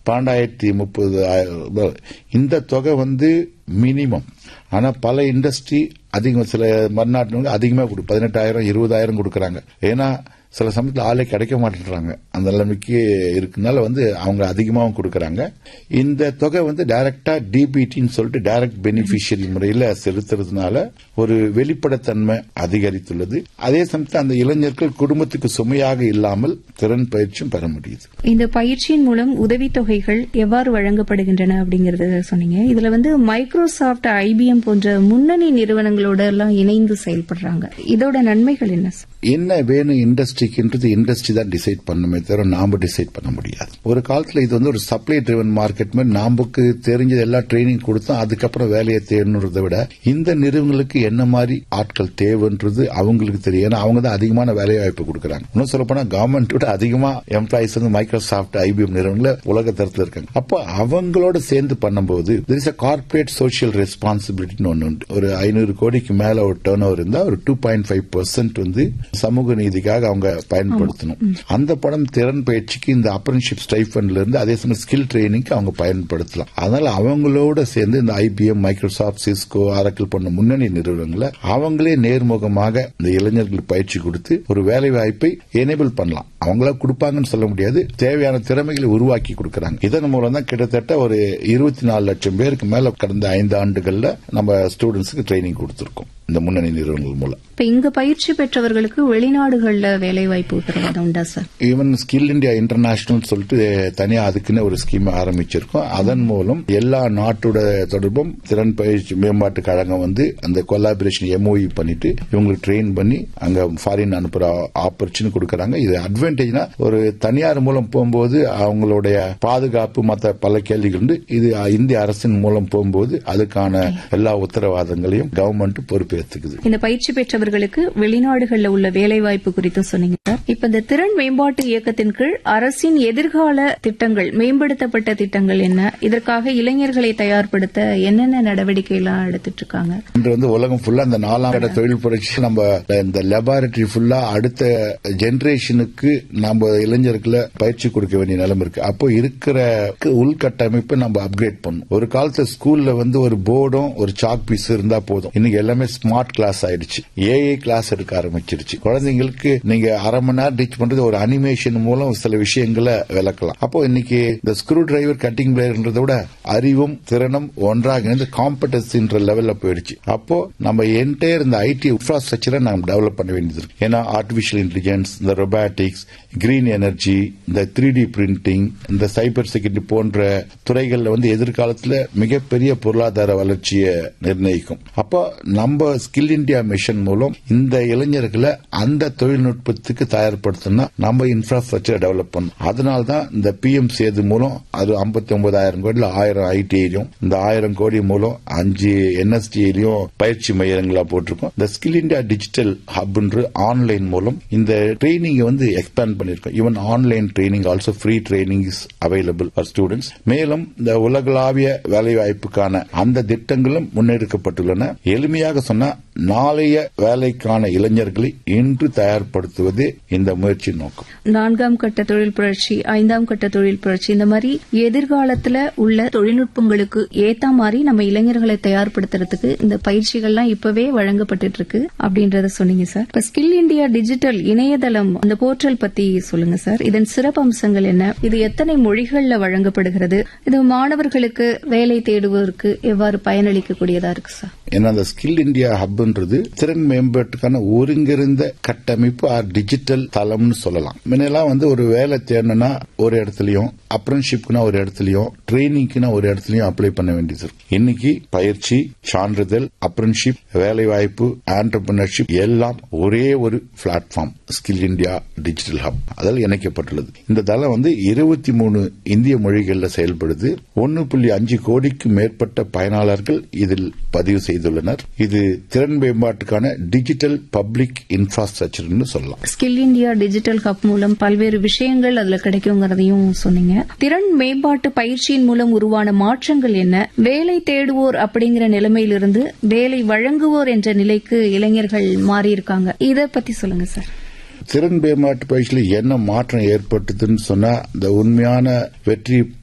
பன்னெண்டாயிரத்தி முப்பது ஆயிரம் இந்த தொகை வந்து மினிமம் ஆனா பல இண்டஸ்ட்ரி அதிகம் சில மறுநாட்டு அதிகமா கொடு பதினெட்டாயிரம் இருபதாயிரம் கொடுக்கறாங்க ஏன்னா சில சமயத்தில் ஆளே கிடைக்க மாட்டேன்றாங்க அந்த நிலைமைக்கு இருக்குனால வந்து அவங்க அதிகமாகவும் கொடுக்கறாங்க இந்த தொகை வந்து டைரக்டா டிபிடின்னு சொல்லிட்டு டைரக்ட் பெனிஃபிஷியரி முறையில் செலுத்துறதுனால ஒரு வெளிப்படைத்தன்மை அதிகரித்துள்ளது அதே சமயத்தில் அந்த இளைஞர்கள் குடும்பத்துக்கு சுமையாக இல்லாமல் திறன் பயிற்சியும் பெற முடியுது இந்த பயிற்சியின் மூலம் உதவித்தொகைகள் எவ்வாறு வழங்கப்படுகின்றன அப்படிங்கறத சொன்னீங்க இதுல வந்து மைக்ரோசாப்ட் ஐபிஎம் போன்ற முன்னணி நிறுவனங்களோட எல்லாம் இணைந்து செயல்படுறாங்க இதோட நன்மைகள் என்ன சார் என்ன வேணும் இண்டஸ்ட்ரிக்குன்றது இண்டஸ்ட்ரி தான் டிசைட் பண்ணுமே தவிர நாம டிசைட் பண்ண முடியாது ஒரு காலத்துல இது வந்து ஒரு சப்ளை ட்ரிவன் மார்க்கெட் மாதிரி நமக்கு தெரிஞ்சது எல்லாம் ட்ரைனிங் கொடுத்தோம் அதுக்கப்புறம் வேலையை தேடணுன்றதை விட இந்த நிறுவனங்களுக்கு என்ன மாதிரி ஆட்கள் தேவைன்றது அவங்களுக்கு தெரியும் ஏன்னா அவங்க தான் அதிகமான வேலை வாய்ப்பு கொடுக்குறாங்க இன்னும் சொல்ல போனா கவர்மெண்ட் விட அதிகமா எம்ப்ளாயிஸ் வந்து மைக்ரோசாப்ட் ஐபிஎம் நிறுவனங்கள உலக தரத்தில் இருக்காங்க அப்போ அவங்களோட சேர்ந்து பண்ணும்போது இஸ் அ கார்பரேட் சோசியல் ரெஸ்பான்சிபிலிட்டின்னு ஒன்று உண்டு ஒரு ஐநூறு கோடிக்கு மேல ஒரு டேர்ன் ஓவர் இருந்தா ஒரு டூ பாயிண்ட் ஃபைவ் பர்சன்ட் வந்து சமூக நீதிக்காக அவங்க பயன்படுத்தணும் அந்த படம் திறன் பயிற்சிக்கு இந்த அப்ரன்ஷிப் ஸ்டைஃபண்ட்ல இருந்து அதே சமயம் ஸ்கில் ட்ரைனிங்க்கு அவங்க பயன்படுத்தலாம் அதனால அவங்களோட சேர்ந்து இந்த ஐபிஎம் மைக்ரோசாப்ட் சிஸ்கோ ஆரக்கிள் போன்ற முன்னணி நிறுவனங்களை அவங்களே நேர்முகமாக இந்த இளைஞர்களுக்கு பயிற்சி கொடுத்து ஒரு வேலை வாய்ப்பை எனேபிள் பண்ணலாம் அவங்களா கொடுப்பாங்கன்னு சொல்ல முடியாது தேவையான திறமைகளை உருவாக்கி கொடுக்கறாங்க இதன் மூலம் தான் கிட்டத்தட்ட ஒரு இருபத்தி நாலு லட்சம் பேருக்கு மேல கடந்த ஐந்து ஆண்டுகள்ல நம்ம ஸ்டூடெண்ட்ஸுக்கு ட்ரைனிங் கொடுத்திருக்கோம் இந்த முன்னணி நிறுவனங்கள் மூலம் இப்ப இங்க பயிற்சி பெற்றவர்களுக்கு வெளிநாடுகள்ல வேலை வாய்ப்பு உத்தரவாதம் உண்டா sir even skill India international சொல்லிட்டு தனியா அதுக்குன்னு ஒரு ஸ்கீம் ஆரம்பிச்சிருக்கோம் அதன் மூலம் எல்லா நாட்டோட தொடர்பும் திறன் பயிற்சி மேம்பாட்டு கழகம் வந்து அந்த கொலாபரேஷன் எம்ஓஇ பண்ணிட்டு இவங்களுக்கு ட்ரெயின் பண்ணி அங்க ஃபாரின் அனுப்புற ஆப்பர்ச்சுனிட்டி கொடுக்கறாங்க இது அட்வான்டேஜ்னா ஒரு தனியார் மூலம் போகும்போது அவங்களுடைய பாதுகாப்பு மற்ற பல கேள்விகள் உண்டு இது இந்திய அரசின் மூலம் போகும்போது அதுக்கான எல்லா உத்தரவாதங்களையும் கவர்மெண்ட் பொறுப்பேற்றுக்குது இந்த பயிற்சி பெற்றவர்களுக்கு வெளிநாடுகள்ல உள்ள வேலை வாய்ப்பு குறித்து சொன்னீங்க சார் இப்ப இந்த திறன் மேம்பாட்டு இயக்கத்தின் கீழ் அரசின் எதிர்கால திட்டங்கள் மேம்படுத்தப்பட்ட திட்டங்கள் என்ன இதற்காக இளைஞர்களை தயார்படுத்த என்னென்ன நடவடிக்கை எல்லாம் எடுத்துட்டு இருக்காங்க இன்று வந்து உலகம் ஃபுல்லா இந்த நாலாம் கட்ட தொழில் புரட்சி நம்ம இந்த லெபார்டரி ஃபுல்லா அடுத்த ஜெனரேஷனுக்கு நம்ம இளைஞர்களை பயிற்சி கொடுக்க வேண்டிய நிலைமை இருக்கு அப்போ இருக்கிற உள்கட்டமைப்பை நம்ம அப்கிரேட் பண்ணணும் ஒரு காலத்துல ஸ்கூல்ல வந்து ஒரு போர்டும் ஒரு சாக் பீஸ் இருந்தா போதும் இன்னைக்கு எல்லாமே ஸ்மார்ட் கிளாஸ் ஆயிடுச்சு ஏஐ கிளாஸ் எடுக்க ஆரம்பிச்சிருச்சு குழந்தைங்களுக்கு நீங்க அரை மணி நேரம் டீச் பண்றது ஒரு அனிமேஷன் மூலம் சில விஷயங்களை விளக்கலாம் அப்போ இன்னைக்கு இந்த ஸ்க்ரூ டிரைவர் கட்டிங் பிளேயர்ன்றதை விட அறிவும் திறனும் ஒன்றாக இணைந்து காம்படன்ஸ்ன்ற லெவல்ல போயிடுச்சு அப்போ நம்ம என்டையர் இந்த ஐடி இன்ஃப்ராஸ்ட்ரக்சரை நம்ம டெவலப் பண்ண வேண்டியது இருக்கு ஏன்னா ஆர்டிபிஷியல் இன்டெலிஜென்ஸ் இந்த ரொபாட்டிக்ஸ் கிரீன் எனர்ஜி இந்த த்ரீ டி பிரிண்டிங் இந்த சைபர் செக்யூரிட்டி போன்ற துறைகளில் வந்து எதிர்காலத்தில் மிகப்பெரிய பொருளாதார வளர்ச்சியை நிர்ணயிக்கும் அப்போ நம்ம ஸ்கில் இந்தியா மிஷன் மூலம் இந்த இளைஞர்களை அந்த தொழில்நுட்பத்துக்கு தயார்படுத்தணும்னா நம்ம இன்ஃப்ராஸ்ட்ரக்சர் டெவலப் பண்ணணும் அதனால தான் இந்த பிஎம் சேது மூலம் அது ஐம்பத்தி ஒன்பதாயிரம் கோடியில் ஆயிரம் ஐடிஐலையும் இந்த ஆயிரம் கோடி மூலம் அஞ்சு என்எஸ்டிஐலையும் பயிற்சி மையங்களா போட்டிருக்கோம் இந்த ஸ்கில் இந்தியா டிஜிட்டல் ஹப்ன்ற ஆன்லைன் மூலம் இந்த ட்ரைனிங் வந்து எக்ஸ்பேண்ட் பண்ணிருக்கோம் even online training also free training is available for students மேலும் இந்த உலகளாவிய வேலைவாய்ப்புக்கான அந்த திட்டங்களும் முன்னெடுக்கப்பட்டுள்ளன எளிமையாக சொன்னா நாளைய வேலைக்கான இளைஞர்களை இன்று தயார்படுத்துவதே இந்த முயற்சி நோக்கம் நான்காம் கட்ட தொழில் புரட்சி ஐந்தாம் கட்ட தொழில் புரட்சி இந்த மாதிரி எதிர்காலத்துல உள்ள தொழில்நுட்பங்களுக்கு ஏத்த மாதிரி நம்ம இளைஞர்களை தயார்படுத்துறதுக்கு இந்த பயிற்சிகள்லாம் இப்பவே வழங்கப்பட்டு இருக்கு அப்படின்றத சொன்னீங்க சார் இப்ப ஸ்கில் இந்தியா டிஜிட்டல் இணையதளம் அந்த போர்ட்டல் பத்தி சொல்லுங்க சார் இதன் சிறப்பு அம்சங்கள் என்ன இது எத்தனை மொழிகள்ல வழங்கப்படுகிறது இது மாணவர்களுக்கு வேலை தேடுவதற்கு எவ்வாறு பயனளிக்கக்கூடியதா இருக்கு சார் ஏன்னா அந்த ஸ்கில் இந்தியா ஹப்ன்றது திறன் மேம்பாட்டுக்கான ஒருங்கிருந்த கட்டமைப்பு ஆர் டிஜிட்டல் தளம்னு சொல்லலாம் முன்னெல்லாம் வந்து ஒரு வேலை தேடணும்னா ஒரு இடத்துலயும் அப்ரன்ஷிப்னா ஒரு இடத்துலயும் ட்ரைனிங்க்குனா ஒரு இடத்துலயும் அப்ளை பண்ண வேண்டியது இருக்கு இன்னைக்கு பயிற்சி சான்றிதழ் அப்ரன்ஷிப் வேலை வாய்ப்பு ஆண்டர்பிரினர்ஷிப் எல்லாம் ஒரே ஒரு platform skill India digital hub அதில் இணைக்கப்பட்டுள்ளது இந்த தளம் வந்து இருபத்தி மூணு இந்திய மொழிகளில் செயல்படுது ஒன்னு புள்ளி அஞ்சு கோடிக்கு மேற்பட்ட பயனாளர்கள் இதில் பதிவு செய்துள்ளனர் இது திறன் மேம்பாட்டுக்கான டிஜிட்டல் பப்ளிக் இன்ஃப்ராஸ்ட்ரக்சர்னு சொல்லலாம் ஸ்கில் இந்தியா டிஜிட்டல் ஹப் மூலம் பல்வேறு விஷயங்கள் அதுல கிடைக்குங்கிறதையும் சொன்னீங்க திறன் மேம்பாட்டு பயிற்சியின் மூலம் உருவான மாற்றங்கள் என்ன வேலை தேடுவோர் அப்படிங்கிற நிலைமையிலிருந்து வேலை வழங்குவோர் என்ற நிலைக்கு இளைஞர்கள் மாறியிருக்காங்க இத பத்தி சொல்லுங்க சார் திறன் மேம்பாட்டு பயிற்சியில் என்ன மாற்றம் ஏற்பட்டதுன்னு சொன்னா இந்த உண்மையான வெற்றி